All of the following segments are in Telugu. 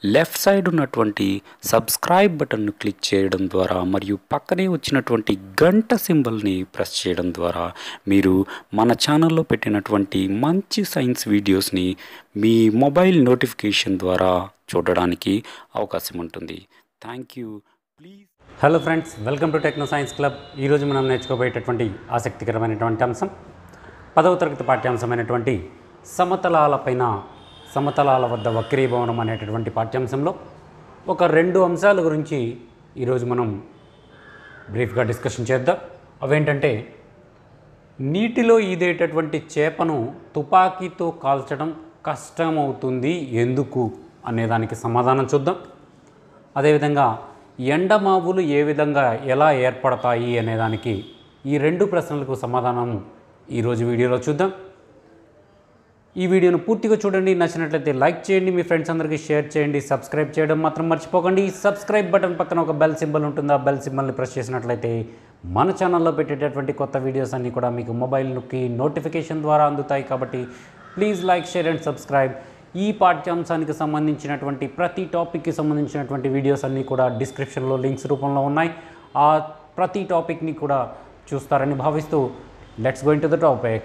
లెఫ్ట్ సైడ్ ఉన్నటువంటి సబ్స్క్రైబ్ బటన్ను క్లిక్ చేయడం ద్వారా మరియు పక్కనే వచ్చినటువంటి గంట సింబల్ని ప్రెస్ చేయడం ద్వారా మీరు మన ఛానల్లో పెట్టినటువంటి మంచి సైన్స్ వీడియోస్ని మీ మొబైల్ నోటిఫికేషన్ ద్వారా చూడడానికి అవకాశం ఉంటుంది thank you please hello friends welcome to techno science club ఈరోజు మనం నేర్చుకోబోయేటటువంటి ఆసక్తికరమైనటువంటి అంశం పదవ తరగతి పాఠ్యాంశమైనటువంటి సమతలాలపైన సమతలాల వద్ద వక్రీభవనం అనేటటువంటి పాఠ్యాంశంలో ఒక రెండు అంశాల గురించి ఈరోజు మనం బ్రీఫ్గా డిస్కషన్ చేద్దాం అవేంటంటే నీటిలో ఈదేటటువంటి చేపను తుపాకీతో కాల్చడం కష్టమవుతుంది ఎందుకు అనేదానికి సమాధానం చూద్దాం అదేవిధంగా ఎండమావులు ఏ విధంగా ఎలా ఏర్పడతాయి అనేదానికి ఈ రెండు ప్రశ్నలకు సమాధానం ఈరోజు వీడియోలో చూద్దాం ఈ వీడియోను పూర్తిగా చూడండి నచ్చినట్లయితే లైక్ చేయండి మీ ఫ్రెండ్స్ అందరికీ షేర్ చేయండి సబ్స్క్రైబ్ చేయడం మాత్రం మర్చిపోకండి ఈ సబ్స్క్రైబ్ బటన్ పక్కన ఒక బెల్ సింబల్ ఉంటుంది ఆ బెల్ సింబల్ని ప్రెస్ చేసినట్లయితే మన ఛానల్లో పెట్టేటటువంటి కొత్త వీడియోస్ అన్నీ కూడా మీకు మొబైల్కి నోటిఫికేషన్ ద్వారా అందుతాయి కాబట్టి please like share and subscribe ఈ పాఠ్యాంశానికి సంబంధించినటువంటి ప్రతి టాపిక్కి సంబంధించినటువంటి వీడియోస్ అన్నీ కూడా డిస్క్రిప్షన్లో లింక్స్ రూపంలో ఉన్నాయి ఆ ప్రతి టాపిక్ని కూడా చూస్తారని భావిస్తూ let's going to the topic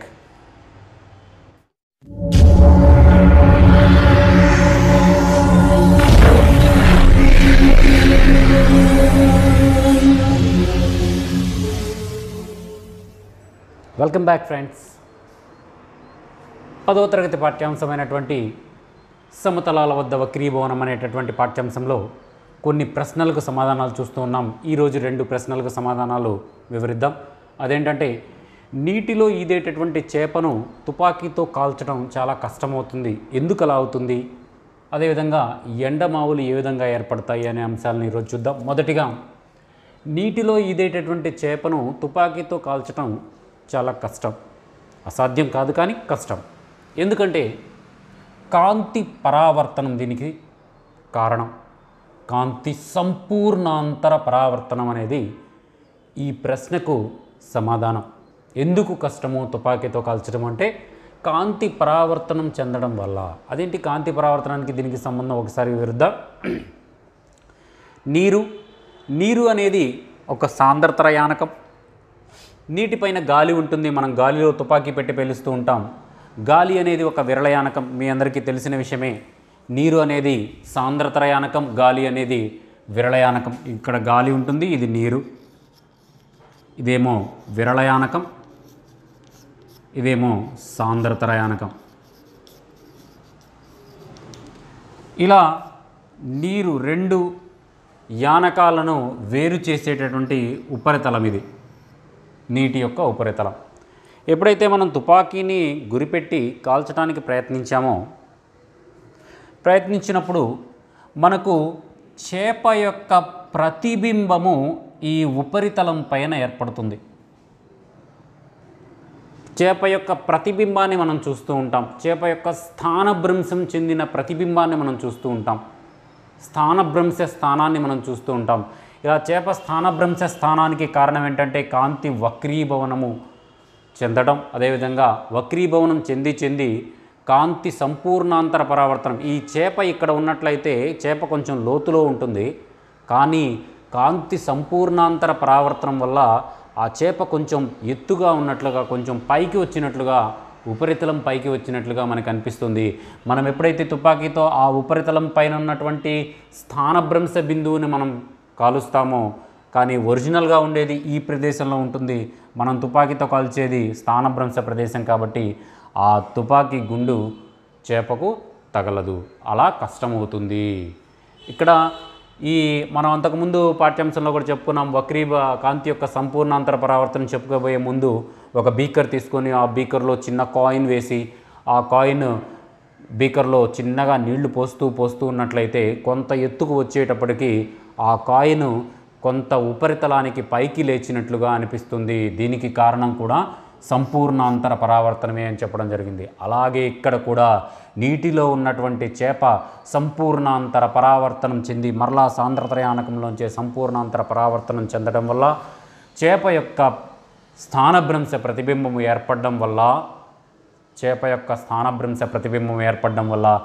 welcome back friends పదవ తరగతి పాఠ్యాంశమైనటువంటి సమతలాల వద్ద వక్రీభవనం అనేటటువంటి పాఠ్యాంశంలో కొన్ని ప్రశ్నలకు సమాధానాలు చూస్తూ ఉన్నాం ఈరోజు రెండు ప్రశ్నలకు సమాధానాలు వివరిద్దాం అదేంటంటే నీటిలో ఈదేటటువంటి చేపను తుపాకీతో కాల్చడం చాలా కష్టమవుతుంది ఎందుకు అలా అవుతుంది అదేవిధంగా ఎండమావులు ఏ విధంగా ఏర్పడతాయి అనే అంశాలను ఈరోజు చూద్దాం మొదటిగా నీటిలో ఈదేటటువంటి చేపను తుపాకీతో కాల్చడం చాలా కష్టం అసాధ్యం కాదు కానీ కష్టం ఎందుకంటే కాంతి పరావర్తనం దీనికి కారణం కాంతి సంపూర్ణాంతర పరావర్తనం అనేది ఈ ప్రశ్నకు సమాధానం ఎందుకు కష్టము తుపాకీతో కాల్చడం అంటే కాంతి పరావర్తనం చెందడం వల్ల అదేంటి కాంతి పరావర్తనానికి దీనికి సంబంధం ఒకసారి వివరిద్దాం నీరు నీరు అనేది ఒక సాంద్రతర యానకం నీటిపైన గాలి ఉంటుంది మనం గాలిలో తుపాకీ పెట్టి పేలుస్తూ ఉంటాం గాలి అనేది ఒక విరళయానకం మీ అందరికీ తెలిసిన విషయమే నీరు అనేది సాంద్రతర యానకం గాలి అనేది విరళయానకం ఇక్కడ గాలి ఉంటుంది ఇది నీరు ఇదేమో విరళయానకం ఇదేమో సాంద్రతర యానకం ఇలా నీరు రెండు యానకాలను వేరు చేసేటటువంటి ఉపరితలం ఇది నీటి యొక్క ఉపరితలం ఎప్పుడైతే మనం తుపాకీని గురిపెట్టి కాల్చడానికి ప్రయత్నించామో ప్రయత్నించినప్పుడు మనకు చేప యొక్క ప్రతిబింబము ఈ ఉపరితలం పైన ఏర్పడుతుంది చేప యొక్క ప్రతిబింబాన్ని మనం చూస్తూ ఉంటాం చేప యొక్క స్థానభ్రంశం చెందిన ప్రతిబింబాన్ని మనం చూస్తూ ఉంటాం స్థానభ్రంశ స్థానాన్ని మనం చూస్తూ ఉంటాం ఇలా చేప స్థానభ్రంశ స్థానానికి కారణం ఏంటంటే కాంతి వక్రీభవనము చెందడం అదేవిధంగా వక్రీభవనం చెంది చెంది కాంతి సంపూర్ణాంతర పరావర్తనం ఈ చేప ఇక్కడ ఉన్నట్లయితే చేప కొంచెం లోతులో ఉంటుంది కానీ కాంతి సంపూర్ణాంతర పరావర్తనం వల్ల ఆ చేప కొంచెం ఎత్తుగా ఉన్నట్లుగా కొంచెం పైకి వచ్చినట్లుగా ఉపరితలం పైకి వచ్చినట్లుగా మనకు అనిపిస్తుంది మనం ఎప్పుడైతే తుపాకీతో ఆ ఉపరితలం పైన ఉన్నటువంటి స్థానభ్రంశ బిందువుని మనం కాలుస్తామో కానీ ఒరిజినల్గా ఉండేది ఈ ప్రదేశంలో ఉంటుంది మనం తుపాకీతో కాల్చేది స్థానభ్రంశ ప్రదేశం కాబట్టి ఆ తుపాకీ గుండు చేపకు తగలదు అలా కష్టమవుతుంది ఇక్కడ ఈ మనం అంతకుముందు పాఠ్యాంశంలో కూడా చెప్పుకున్నాం వక్రీభ కాంతి యొక్క సంపూర్ణాంతర పరావర్తనం చెప్పుకోబోయే ముందు ఒక బీకర్ తీసుకొని ఆ బీకర్లో చిన్న కాయిన్ వేసి ఆ కాయిన్ బీకర్లో చిన్నగా నీళ్లు పోస్తూ పోస్తూ ఉన్నట్లయితే కొంత ఎత్తుకు వచ్చేటప్పటికి ఆ కాయిన్ కొంత ఉపరితలానికి పైకి లేచినట్లుగా అనిపిస్తుంది దీనికి కారణం కూడా సంపూర్ణాంతర పరావర్తనమే అని చెప్పడం జరిగింది అలాగే ఇక్కడ కూడా నీటిలో ఉన్నటువంటి చేప సంపూర్ణాంతర పరావర్తనం చెంది మరలా సాంద్రతయానకంలోంచే సంపూర్ణాంతర పరావర్తనం చెందడం వల్ల చేప యొక్క స్థానభ్రంశ ప్రతిబింబము ఏర్పడడం వల్ల చేప యొక్క స్థానభ్రంశ ప్రతిబింబం ఏర్పడడం వల్ల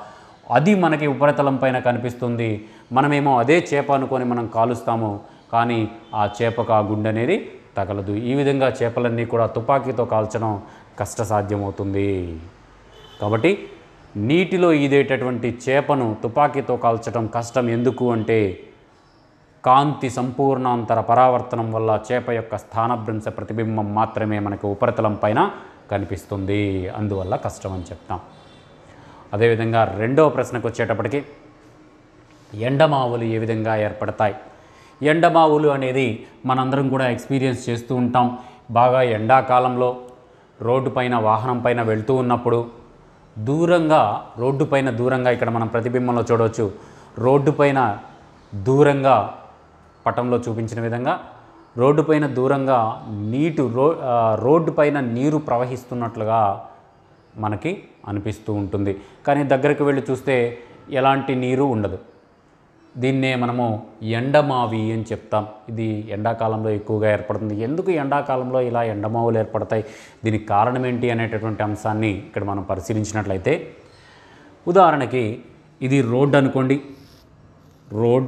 అది మనకి ఉపరితలం పైన కనిపిస్తుంది మనమేమో అదే చేప అనుకొని మనం కాలుస్తాము కానీ ఆ చేపకు ఆ గుండె అనేది తగలదు ఈ విధంగా చేపలన్నీ కూడా తుపాకీతో కాల్చడం కష్టసాధ్యమవుతుంది కాబట్టి నీటిలో ఈదేటటువంటి చేపను తుపాకీతో కాల్చడం కష్టం ఎందుకు అంటే కాంతి సంపూర్ణాంతర పరావర్తనం వల్ల చేప యొక్క స్థానభ్రంశ ప్రతిబింబం మాత్రమే మనకు ఉపరితలం పైన కనిపిస్తుంది అందువల్ల కష్టం అని చెప్తాం అదేవిధంగా రెండవ ప్రశ్నకు వచ్చేటప్పటికి ఎండమావులు ఏ విధంగా ఏర్పడతాయి ఎండమావులు అనేది మనందరం కూడా ఎక్స్పీరియన్స్ చేస్తూ ఉంటాం బాగా ఎండాకాలంలో రోడ్డు పైన వాహనం పైన వెళ్తూ ఉన్నప్పుడు దూరంగా రోడ్డు పైన దూరంగా ఇక్కడ మనం ప్రతిబింబంలో చూడవచ్చు రోడ్డు పైన దూరంగా పటంలో చూపించిన విధంగా రోడ్డు పైన దూరంగా నీటు రో ఆ, రోడ్డు పైన నీరు ప్రవహిస్తున్నట్లుగా మనకి అనిపిస్తూ ఉంటుంది కానీ దగ్గరికి వెళ్ళి చూస్తే ఎలాంటి నీరు ఉండదు దీన్నే మనము ఎండమావి అని చెప్తాం ఇది ఎండాకాలంలో ఎక్కువగా ఏర్పడుతుంది ఎందుకు ఎండాకాలంలో ఇలా ఎండమావులు ఏర్పడతాయి దీనికి కారణం ఏంటి అనేటటువంటి అంశాన్ని ఇక్కడ మనం పరిశీలించినట్లయితే ఉదాహరణకి ఇది రోడ్ అనుకోండి రోడ్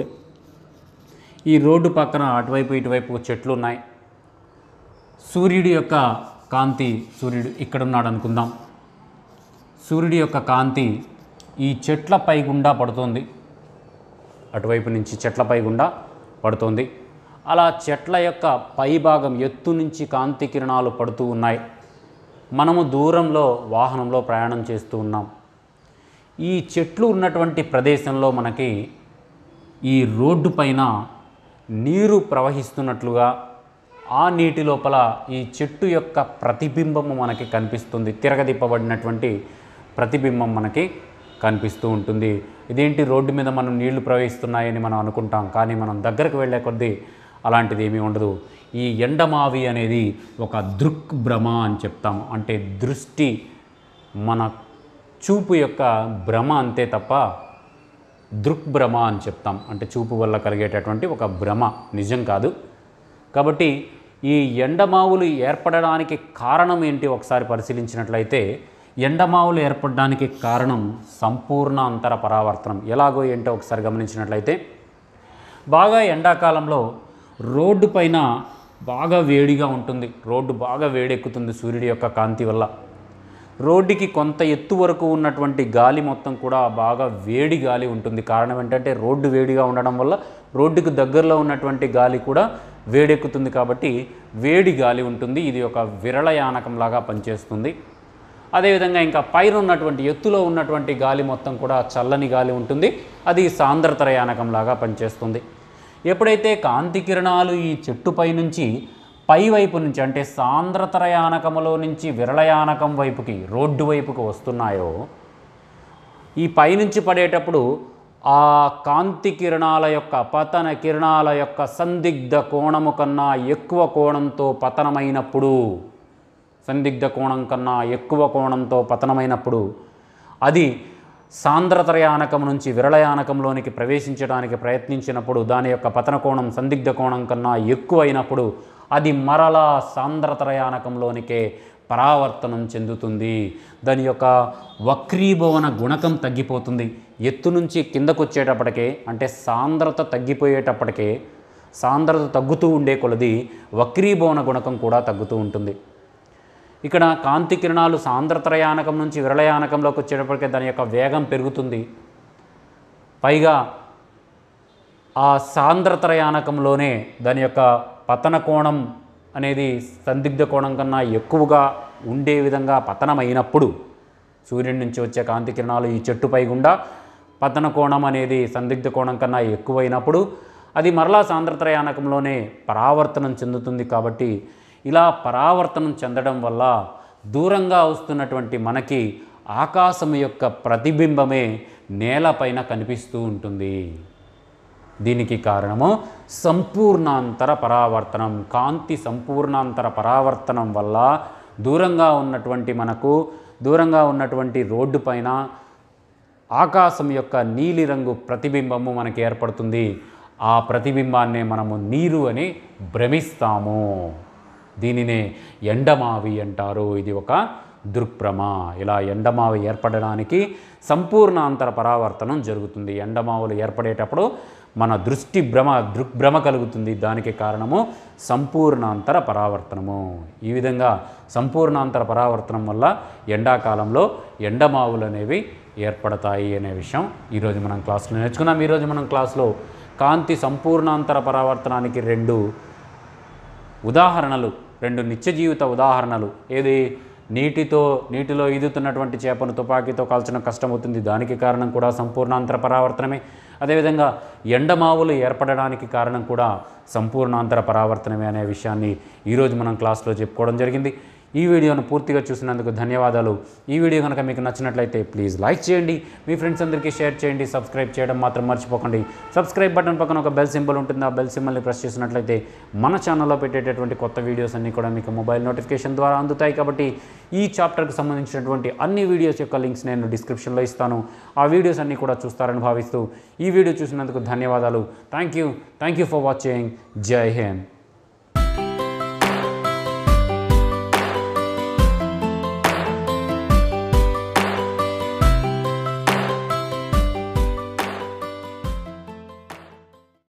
ఈ రోడ్డు పక్కన అటువైపు ఇటువైపు చెట్లు ఉన్నాయి సూర్యుడి యొక్క కాంతి సూర్యుడు ఇక్కడ ఉన్నాడు అనుకుందాం సూర్యుడి యొక్క కాంతి ఈ చెట్ల పై గుండా పడుతుంది అటువైపు నుంచి చెట్లపై గుండా పడుతుంది అలా చెట్ల యొక్క పై భాగం ఎత్తు నుంచి కాంతి కిరణాలు పడుతూ ఉన్నాయి మనము దూరంలో వాహనంలో ప్రయాణం చేస్తూ ఉన్నాం ఈ చెట్లు ఉన్నటువంటి ప్రదేశంలో మనకి ఈ రోడ్డు పైన నీరు ప్రవహిస్తున్నట్లుగా ఆ నీటి లోపల ఈ చెట్టు యొక్క ప్రతిబింబము మనకి కనిపిస్తుంది తిరగదిప్పబడినటువంటి ప్రతిబింబం మనకి కనిపిస్తూ ఉంటుంది ఇదేంటి రోడ్డు మీద మనం నీళ్లు ప్రవహిస్తున్నాయని మనం అనుకుంటాం కానీ మనం దగ్గరకు వెళ్ళే కొద్దీ అలాంటిది ఏమీ ఉండదు ఈ ఎండమావి అనేది ఒక దృక్భ్రమ అని చెప్తాం అంటే దృష్టి మన చూపు యొక్క భ్రమ అంతే తప్ప దృక్భ్రమ అని చెప్తాం అంటే చూపు వల్ల కలిగేటటువంటి ఒక భ్రమ నిజం కాదు కాబట్టి ఈ ఎండమావులు ఏర్పడడానికి కారణం ఏంటి ఒకసారి పరిశీలించినట్లయితే ఎండమావులు ఏర్పడడానికి కారణం సంపూర్ణ అంతర పరావర్తనం ఎలాగో ఏంటో ఒకసారి గమనించినట్లయితే బాగా ఎండాకాలంలో రోడ్డు పైన బాగా వేడిగా ఉంటుంది రోడ్డు బాగా వేడెక్కుతుంది సూర్యుడి యొక్క కాంతి వల్ల రోడ్డుకి కొంత ఎత్తు వరకు ఉన్నటువంటి గాలి మొత్తం కూడా బాగా వేడి గాలి ఉంటుంది కారణం ఏంటంటే రోడ్డు వేడిగా ఉండడం వల్ల రోడ్డుకు దగ్గరలో ఉన్నటువంటి గాలి కూడా వేడెక్కుతుంది కాబట్టి వేడి గాలి ఉంటుంది ఇది ఒక విరళయానకం లాగా పనిచేస్తుంది అదేవిధంగా ఇంకా పైన ఉన్నటువంటి ఎత్తులో ఉన్నటువంటి గాలి మొత్తం కూడా చల్లని గాలి ఉంటుంది అది సాంద్రతర యానకం లాగా పనిచేస్తుంది ఎప్పుడైతే కాంతి కిరణాలు ఈ చెట్టుపై నుంచి పై వైపు నుంచి అంటే సాంద్రతర యానకములో నుంచి విరళయానకం వైపుకి రోడ్డు వైపుకి వస్తున్నాయో ఈ పైనుంచి పడేటప్పుడు ఆ కాంతి కిరణాల యొక్క పతన కిరణాల యొక్క సందిగ్ధ కోణము కన్నా ఎక్కువ కోణంతో పతనమైనప్పుడు సందిగ్ధ కోణం కన్నా ఎక్కువ కోణంతో పతనమైనప్పుడు అది సాంద్రతరయానకం నుంచి విరళయానకంలోనికి ప్రవేశించడానికి ప్రయత్నించినప్పుడు దాని యొక్క పతన కోణం సందిగ్ధ కోణం కన్నా ఎక్కువైనప్పుడు అది మరలా సాంద్రతరయానకంలోనికే పరావర్తనం చెందుతుంది దాని యొక్క వక్రీభవన గుణకం తగ్గిపోతుంది ఎత్తు నుంచి కిందకు వచ్చేటప్పటికే అంటే సాంద్రత తగ్గిపోయేటప్పటికే సాంద్రత తగ్గుతూ ఉండే కొలది వక్రీభవన గుణకం కూడా తగ్గుతూ ఉంటుంది ఇక్కడ కాంతి కిరణాలు సాంద్రతరయానకం నుంచి విరళయానకంలోకి వచ్చేటప్పటికే దాని యొక్క వేగం పెరుగుతుంది పైగా ఆ సాంద్రతరయానకంలోనే దాని యొక్క పతన కోణం అనేది సందిగ్ధ కోణం కన్నా ఎక్కువగా ఉండే విధంగా పతనమైనప్పుడు సూర్యుడి నుంచి వచ్చే కాంతి కిరణాలు ఈ చెట్టుపై గుండా పతన కోణం అనేది సందిగ్ధ కోణం కన్నా ఎక్కువైనప్పుడు అది మరలా సాంద్రతరయానకంలోనే పరావర్తనం చెందుతుంది కాబట్టి ఇలా పరావర్తనం చెందడం వల్ల దూరంగా వస్తున్నటువంటి మనకి ఆకాశం యొక్క ప్రతిబింబమే నేలపైన కనిపిస్తూ ఉంటుంది దీనికి కారణము సంపూర్ణాంతర పరావర్తనం కాంతి సంపూర్ణాంతర పరావర్తనం వల్ల దూరంగా ఉన్నటువంటి మనకు దూరంగా ఉన్నటువంటి రోడ్డు పైన ఆకాశం యొక్క నీలిరంగు ప్రతిబింబము మనకి ఏర్పడుతుంది ఆ ప్రతిబింబాన్నే మనము నీరు అని భ్రమిస్తాము దీనినే ఎండమావి అంటారు ఇది ఒక దృక్భ్రమ ఇలా ఎండమావు ఏర్పడడానికి సంపూర్ణ అంతర పరావర్తనం జరుగుతుంది ఎండమావులు ఏర్పడేటప్పుడు మన దృష్టి భ్రమ దృక్భ్రమ కలుగుతుంది దానికి కారణము సంపూర్ణాంతర పరావర్తనము ఈ విధంగా సంపూర్ణాంతర పరావర్తనం వల్ల ఎండాకాలంలో ఎండమావులు అనేవి ఏర్పడతాయి అనే విషయం ఈరోజు మనం క్లాస్లో నేర్చుకున్నాం ఈరోజు మనం క్లాస్లో కాంతి సంపూర్ణాంతర పరావర్తనానికి రెండు ఉదాహరణలు రెండు నిత్య జీవిత ఉదాహరణలు ఏది నీటితో నీటిలో ఈదుతున్నటువంటి చేపను తుపాకీతో కాల్చడం కష్టమవుతుంది దానికి కారణం కూడా సంపూర్ణాంతర పరావర్తనమే అదేవిధంగా ఎండమావులు ఏర్పడడానికి కారణం కూడా సంపూర్ణాంతర పరావర్తనమే అనే విషయాన్ని ఈరోజు మనం క్లాస్లో చెప్పుకోవడం జరిగింది ఈ వీడియోను పూర్తిగా చూసినందుకు ధన్యవాదాలు ఈ వీడియో కనుక మీకు నచ్చినట్లయితే ప్లీజ్ లైక్ చేయండి మీ ఫ్రెండ్స్ అందరికీ షేర్ చేయండి సబ్స్క్రైబ్ చేయడం మాత్రం మర్చిపోకండి సబ్స్క్రైబ్ బటన్ పక్కన ఒక బెల్ సింబల్ ఉంటుంది ఆ బెల్ సింబల్ని ప్రెస్ చేసినట్లయితే మన ఛానల్లో పెట్టేటటువంటి కొత్త వీడియోస్ అన్నీ కూడా మీకు మొబైల్ నోటిఫికేషన్ ద్వారా అందుతాయి కాబట్టి ఈ చాప్టర్కి సంబంధించినటువంటి అన్ని వీడియోస్ యొక్క లింక్స్ నేను డిస్క్రిప్షన్లో ఇస్తాను ఆ వీడియోస్ అన్నీ కూడా చూస్తారని భావిస్తూ ఈ వీడియో చూసినందుకు ధన్యవాదాలు thank you thank you for watching జై హింద్